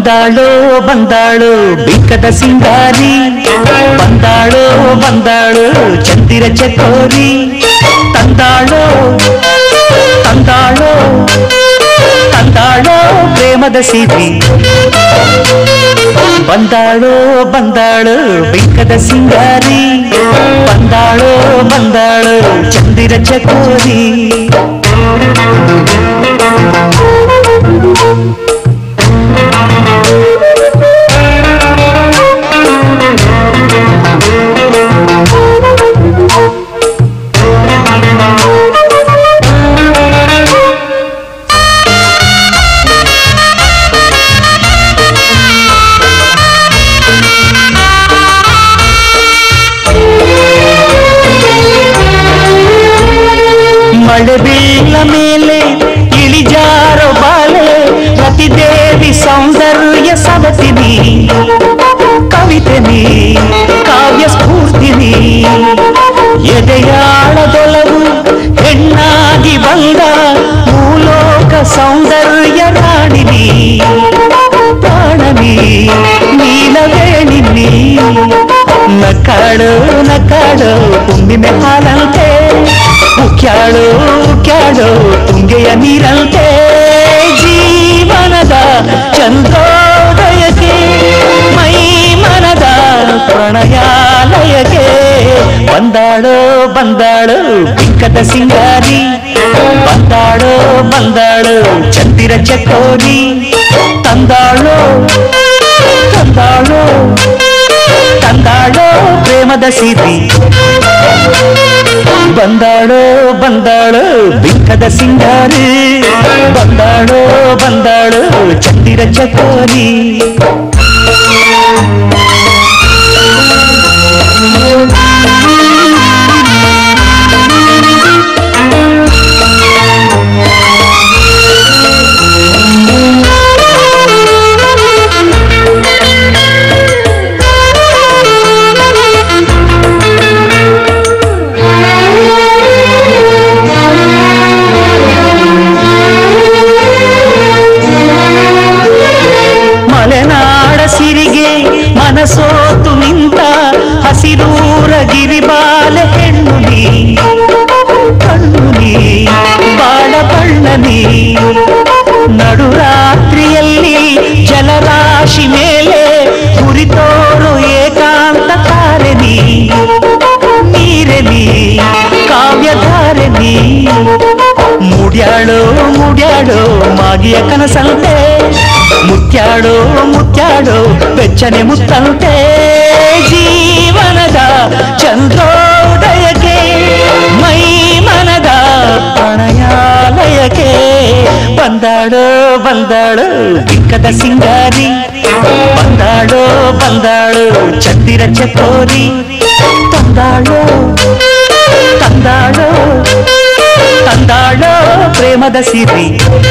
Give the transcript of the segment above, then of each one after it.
ಬಂದಾಳೋ ಬಂದಾಳು ಬಿಕ್ಕದ ಸಿಂಗಾರಿ ಬಂದಾಳೋ ಬಂದಾಳು ಚಂದಿರ ಚಕೋರಿ ತಂದಾಳೋ ತಂದಾಳೋ ತಂದಾಳೋ ಪ್ರೇಮದ ಸಿರಿ ಬಂದಾಳೋ ಬಂದಾಳು ಬಿಕ್ಕದ ಸಿಂಗಾರಿ ಬಂದಾಳೋ ಬಂದಾಳು ಚಂದಿರ ಚಕೋರಿ ಮಳೆ ಬೀಳ ಮೇಲೆ ಇಳಿಜಾರೋ ಬಾಳೆ ರತಿದೇವಿ ಸೌಂದರ್ಯ ಸವತಿನಿ ಕವಿತೆನಿ ಕಾವ್ಯ ಸ್ಫೂರ್ತಿನಿ ಎದೆಯಾಳದೊಲವು ಹೆಣ್ಣಾಗಿ ಬಂದ ಭೂಲೋಕ ಸೌಂದರ್ಯ ರಾಣಿನಿ ಪ್ರಾಣನಿ ನೀಲವೇಣಿನಿ ನಕಾಡು ನಕಾಡು ಹುಣ್ಣಿಮೆ ಹಾಲಂತೆ ಉಕ್ಯಾಳು ಉಕ್ಯಾಳು ತುಂಗೆಯ ನೀರಂತೆ ಜೀವನದ ಚಂದ್ರೋದಯಕ್ಕೆ ಮೈ ಮನದ ಪ್ರಣಯಾಲಯಕ್ಕೆ ಬಂದಾಳು ಬಂದಾಳು ಬಿಕ್ಕದ ಸಿಂಗಾರಿ ಬಂದಾಳು ಬಂದಾಳು ಚಂದಿರ ಚಕೋರಿ ತಂದಾಳು ತಂದಾಳು ತಂದಾಳೋ ಪ್ರೇಮದ ಸಿರಿ ಬಂದಾಳೋ ಬಂದಾಳು ಬಿಕ್ಕದ ಸಿಂಗಾರಿ ಬಂದಾಳೋ ಬಂದಾಳು ಚಂದಿರ ಚಕೋರಿ ಮಲೆನಾಡ ಸಿರಿಗೆ ಮನಸೋತು ನಿಂತ ಹಸಿರೂರ ಗಿರಿಬಾಲೆ ಹೆಣ್ಣು ನೀ ಕಣ್ಣು ನೀ ಬಾಳ ಬಣ್ಣ ನೀ ನಡುರಾತ್ರಿಯಲ್ಲಿ ಜಲರಾಶಿ ಮೇಲೆ ಕುರಿತೋರು ಏಕಾಂತ ತಾರೆ ನೀ ನೀರೆ ನೀ ಕಾವ್ಯಧಾರೆ ನೀ ಮುಡ್ಯಾಳು ಮುಡ್ಯಾಳು ಮಾಗಿಯ ಕನಸಂತೆ ಮುತ್ಯಾಡು ಮುತ್ಯಾಡು ಬೆಚ್ಚನೆ ಮುತ್ತಂತೆ ಜೀವನದ ಚಂದ್ರೋದಯಕ್ಕೆ ಮೈ ಮನದ ಪ್ರಣಯಾಲಯಕ್ಕೆ ಬಂದಾಳು ಬಂದಾಳು ಬಿಕ್ಕದ ಸಿಂಗಾರಿ ಬಂದಾಳು ಬಂದಾಳು ಚಂದಿರ ಚಕೋರಿ ತಂದಾಳು ತಂದಾಳು ತಂದಾಳೋ ಪ್ರೇಮದ ಸಿರಿ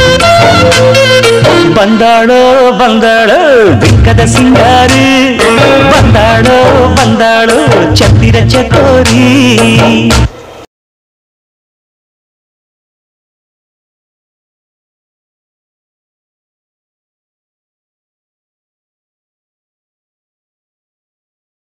ಬಂದಾಳೋ ಬಂದಾಳೋ ಬಿಕ್ಕದ ಸಿಂಗಾರಿ ಬಂದಾಳೋ ಬಂದಾಳೋ ಚಂದಿರ ಚಕೋರಿ